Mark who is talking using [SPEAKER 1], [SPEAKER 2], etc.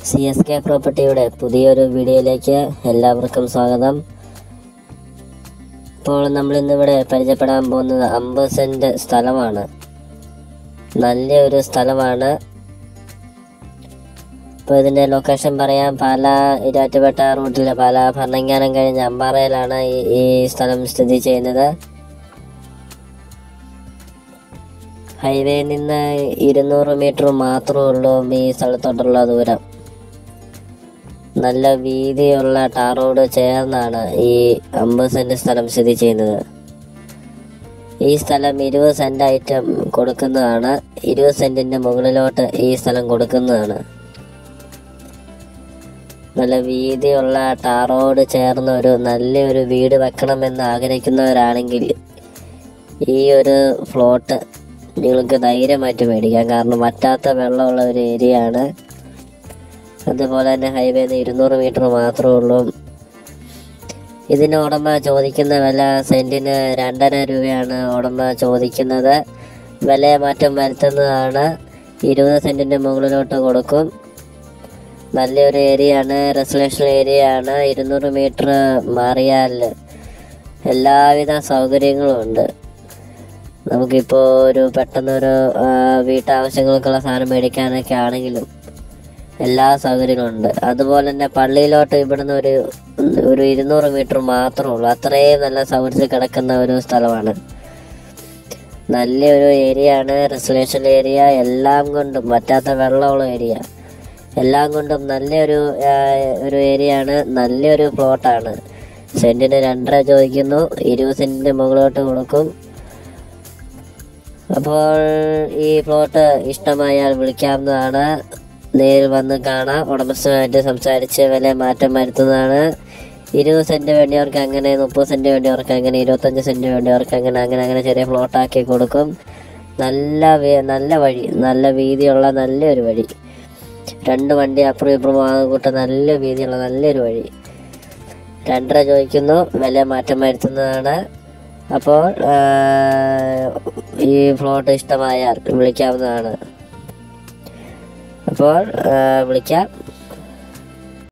[SPEAKER 1] C S K പ്രോപ്പർട്ടിയുടെ പുതിയൊരു വീഡിയോയിലേക്ക് എല്ലാവർക്കും സ്വാഗതം ഇപ്പോൾ നമ്മൾ ഇന്നിവിടെ പരിചയപ്പെടാൻ പോകുന്നത് അമ്പത് സെന്റ് സ്ഥലമാണ് നല്ലൊരു സ്ഥലമാണ് ഇപ്പോൾ ഇതിൻ്റെ ലൊക്കേഷൻ പറയാം പാല ഇരാറ്റുപേട്ട റൂട്ടിൽ പാല ഭരണങ്ങാനം കഴിഞ്ഞ് അമ്പാറയിലാണ് ഈ ഈ സ്ഥലം സ്ഥിതി ചെയ്യുന്നത് ഹൈവേയിൽ നിന്ന് ഇരുന്നൂറ് മീറ്റർ മാത്രമേ ഉള്ളൂ ഈ സ്ഥലത്തോട്ടുള്ള ദൂരം നല്ല വീതിയുള്ള ടാർ റോഡ് ചേർന്നാണ് ഈ അമ്പത് സെന്റ് സ്ഥലം സ്ഥിതി ചെയ്യുന്നത് ഈ സ്ഥലം ഇരുപത് സെന്റ് ആയിട്ട് കൊടുക്കുന്നതാണ് ഇരുപത് സെന്റിന്റെ മുകളിലോട്ട് ഈ സ്ഥലം കൊടുക്കുന്നതാണ് നല്ല വീതിയുള്ള ടാർ റോഡ് ചേർന്ന ഒരു നല്ലൊരു വീട് വെക്കണമെന്ന് ആഗ്രഹിക്കുന്നവരാണെങ്കിൽ ഈ ഒരു ഫ്ലോട്ട് നിങ്ങൾക്ക് ധൈര്യമായിട്ട് മേടിക്കാം കാരണം വറ്റാത്ത വെള്ളമുള്ള ഒരു ഏരിയ ആണ് അതുപോലെ തന്നെ ഹൈവേന്ന് ഇരുന്നൂറ് മീറ്റർ മാത്രമേ ഉള്ളൂ ഇതിന് ഉടമ ചോദിക്കുന്ന വില സെന്റിന് രണ്ടര രൂപയാണ് ഉടമ ചോദിക്കുന്നത് വില മാറ്റം വരുത്തുന്നതാണ് ഇരുപത് സെന്റിന്റെ മുകളിലോട്ട് കൊടുക്കും നല്ലൊരു ഏരിയ ആണ് റെസിഡൻഷ്യൽ ഏരിയ ആണ് ഇരുന്നൂറ് മീറ്റർ മാറിയാൽ എല്ലാവിധ സൗകര്യങ്ങളും ഉണ്ട് നമുക്കിപ്പോൾ ഒരു പെട്ടെന്നൊരു ആ, വീട്ടാവശ്യങ്ങൾക്കുള്ള സാധനം മേടിക്കാനൊക്കെ ആണെങ്കിലും എല്ലാ സൗകര്യങ്ങളും ഉണ്ട് അതുപോലെ തന്നെ പള്ളിയിലോട്ട് ഇവിടുന്ന് ഒരു ഒരു ഇരുന്നൂറ് മീറ്റർ മാത്രമേ ഉള്ളൂ അത്രയും നല്ല സൗകര്യത്തിൽ കിടക്കുന്ന ഒരു സ്ഥലമാണ് നല്ലൊരു ഏരിയ ആണ് റെസിഡൻഷ്യൽ ഏരിയ എല്ലാം കൊണ്ടും പറ്റാത്ത വെള്ളമുള്ള ഏരിയ എല്ലാം കൊണ്ടും നല്ലൊരു ആ, ഒരു ഏരിയ ആണ് നല്ലൊരു പ്ലോട്ടാണ് സെന്റിന് രണ്ടര ചോദിക്കുന്നു ഇരുപത് സെന്റിന്റെ മുകളിലോട്ട് കൊടുക്കും അപ്പോൾ ഈ പ്ലോട്ട് ഇഷ്ടമായാൽ വിളിക്കാവുന്നതാണ് നേരിൽ വന്ന് കാണാം ഉടമസ്ഥനുമായിട്ട് സംസാരിച്ച് വില മാറ്റം വരുത്തുന്നതാണ് ഇരുപത് സെന്റ് വേണ്ടിയവർക്ക് അങ്ങനെ മുപ്പത് സെന്റ് വേണ്ടിയവർക്ക് അങ്ങനെ ഇരുപത്തഞ്ച് സെന്റ് വേണ്ടിയവർക്ക് അങ്ങനെ അങ്ങനെ അങ്ങനെ ചെറിയ പ്ലോട്ടാക്കി കൊടുക്കും നല്ല വേ- നല്ല വഴി നല്ല വീതിയുള്ള നല്ലൊരു വഴി രണ്ട് വണ്ടി അപ്പുറം ഇപ്പുറം പോകുന്ന കൂട്ടം നല്ല വീതിയുള്ള നല്ലൊരു വഴി രണ്ടര ചോദിക്കുന്നു വില മാറ്റം വരുത്തുന്നതാണ് അപ്പോൾ ആ, ഈ ഫ്ലോട്ട് ഇഷ്ടമായാൽ വിളിക്കാവുന്നതാണ് അപ്പോൾ ആ, വിളിക്കാം